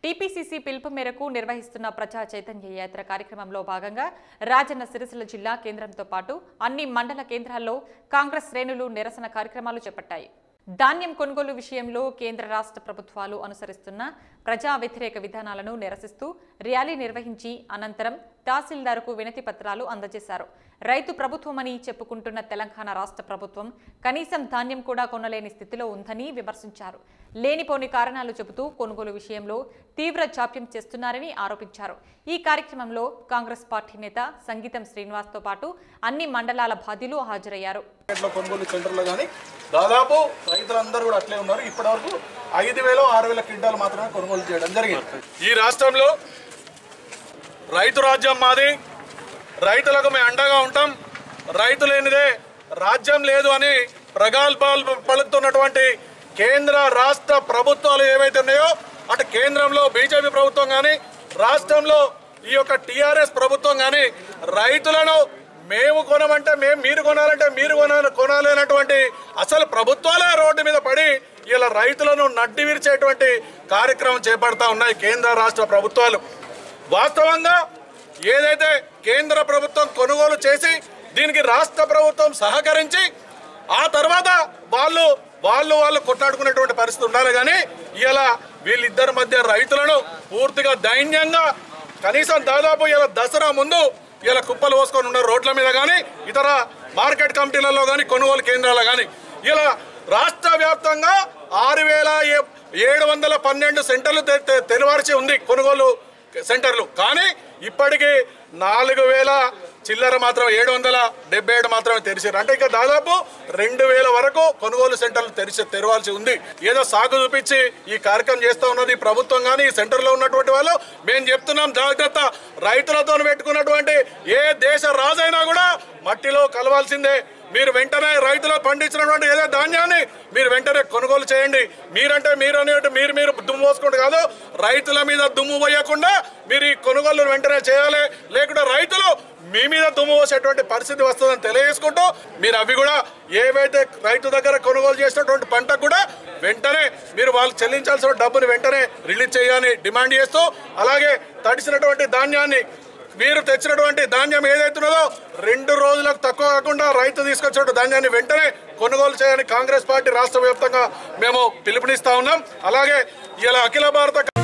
TPCC పిలుపు మేరకు నిర్వహిస్తున్న ప్రజా చైతన్య యాత్ర కార్యక్రమంలో భాగంగా రాజన్న సిరిసిల్ల జిల్లా కేంద్రంతో పాటు అన్ని మండల కేంద్రాల్లో కాంగ్రెస్ శ్రేణులు నిరసన కార్యక్రమాలు చేపట్టాయి ధాన్యం కొనుగోలు విషయంలో కేంద్ర రాష్ట్ర ప్రభుత్వాలు అనుసరిస్తున్న ప్రజా వ్యతిరేక విధానాలను నిరసిస్తూ ర్యాలీ నిర్వహించి అనంతరం తహసీల్దార్కు వినతి పత్రాలు అందజేశారు రైతు ప్రభుత్వమని చెప్పుకుంటున్న తెలంగాణ రాష్ట్ర ప్రభుత్వం కనీసం ధాన్యం కూడా కొనలేని స్థితిలో ఉందని విమర్శించారు లేనిపోని కారణాలు చెబుతూ కొనుగోలు విషయంలో తీవ్ర జాప్యం చేస్తున్నారని ఆరోపించారు ఈ కార్యక్రమంలో కాంగ్రెస్ పార్టీ నేత సంగీతం శ్రీనివాస్తో పాటు అన్ని మండలాల బాధ్యులు హాజరయ్యారు మార్కెట్లో కొనుగోలు సెంటర్లో కానీ దాదాపు రైతులందరూ కూడా అట్లే ఉన్నారు ఇప్పటివరకు ఐదు వేలు ఆరు వేల క్వింటాలు మాత్రమే కొనుగోలు చేయడం జరిగింది ఈ రాష్ట్రంలో రైతు రాజ్యం మాది రైతులకు మేము అండగా ఉంటాం రైతు లేనిదే రాజ్యం లేదు అని ప్రగల్భాలు పలుకుతున్నటువంటి కేంద్ర రాష్ట్ర ప్రభుత్వాలు ఏవైతే ఉన్నాయో అటు కేంద్రంలో బీజేపీ ప్రభుత్వం కానీ రాష్ట్రంలో ఈ యొక్క టీఆర్ఎస్ ప్రభుత్వం కానీ రైతులను మేము కొనమంటే మేము మీరు కొనాలంటే మీరు కొనాలి కొనాలి అనేటువంటి అసలు ప్రభుత్వాలే రోడ్డు మీద పడి ఇలా రైతులను నడ్డి విరిచేటువంటి కార్యక్రమం చేపడతా ఉన్నాయి కేంద్ర రాష్ట్ర ప్రభుత్వాలు వాస్తవంగా ఏదైతే కేంద్ర ప్రభుత్వం కొనుగోలు చేసి దీనికి రాష్ట్ర ప్రభుత్వం సహకరించి ఆ తర్వాత వాళ్ళు వాళ్ళు వాళ్ళు కొట్లాడుకునేటువంటి పరిస్థితి ఉండాలి కానీ ఇలా వీళ్ళిద్దరి మధ్య రైతులను పూర్తిగా దైన్యంగా కనీసం దాదాపు ఇలా దసరా ముందు ఇలా కుప్పలు పోసుకొని ఉన్నారు రోడ్ల మీద కానీ ఇతర మార్కెట్ కమిటీలలో కానీ కొనుగోలు కేంద్రాల్లో కానీ ఇలా రాష్ట్ర వ్యాప్తంగా ఆరు వేల ఏ- ఏడు వందల పన్నెండు సెంటర్లు తె- తె- తెరవాల్సి ఉంది కొనుగోలు సెంటర్లు కానీ ఇప్పటికీ నాలుగు వేల చిల్లర మాత్రం ఏడు వందల డెబ్బై ఏడు మాత్రమే తెరిచారు అంటే ఇక దాదాపు రెండు వేల వరకు కొనుగోలు సెంటర్లు తెరిచి తెరవాల్సి ఉంది ఏదో సాగు చూపించి ఈ కార్యక్రమం చేస్తూ ఉన్నది ఈ ప్రభుత్వం కానీ ఈ సెంటర్లో ఉన్నటువంటి వాళ్ళు మేము చెప్తున్నాం జాగ్రత్త రైతులతో పెట్టుకున్నటువంటి ఏ దేశ రాజైనా కూడా మట్టిలో కలవాల్సిందే మీరు వెంటనే రైతులు పండించినటువంటి ఏదో ధాన్యాన్ని మీరు వెంటనే కొనుగోలు చేయండి మీరంటే మీరు అనేటి మీరు మీరు దుమ్ము పోసుకుంటూ కాదు రైతుల మీద దుమ్ము పోయకుండా మీరు ఈ కొనుగోలు వెంటనే చేయాలి లేకుంటే రైతులు మీ మీద దుమ్ము పోసేటువంటి పరిస్థితి వస్తుందని తెలియజేసుకుంటూ మీరు అవి కూడా ఏవైతే రైతు దగ్గర కొనుగోలు చేసినటువంటి పంటకు కూడా వెంటనే మీరు వాళ్ళు చెల్లించాల్సిన డబ్బుని వెంటనే రిలీజ్ చేయాలని డిమాండ్ చేస్తూ అలాగే తడిసినటువంటి ధాన్యాన్ని మీరు తెచ్చినటువంటి ధాన్యం ఏదైతున్నదో రెండు రోజులకు తక్కువ కాకుండా రైతు తీసుకొచ్చినటువంటి ధాన్యాన్ని వెంటనే కొనుగోలు చేయని కాంగ్రెస్ పార్టీ రాష్ట్ర వ్యాప్తంగా మేము పిలుపునిస్తా ఉన్నాం అలాగే ఇలా అఖిల భారత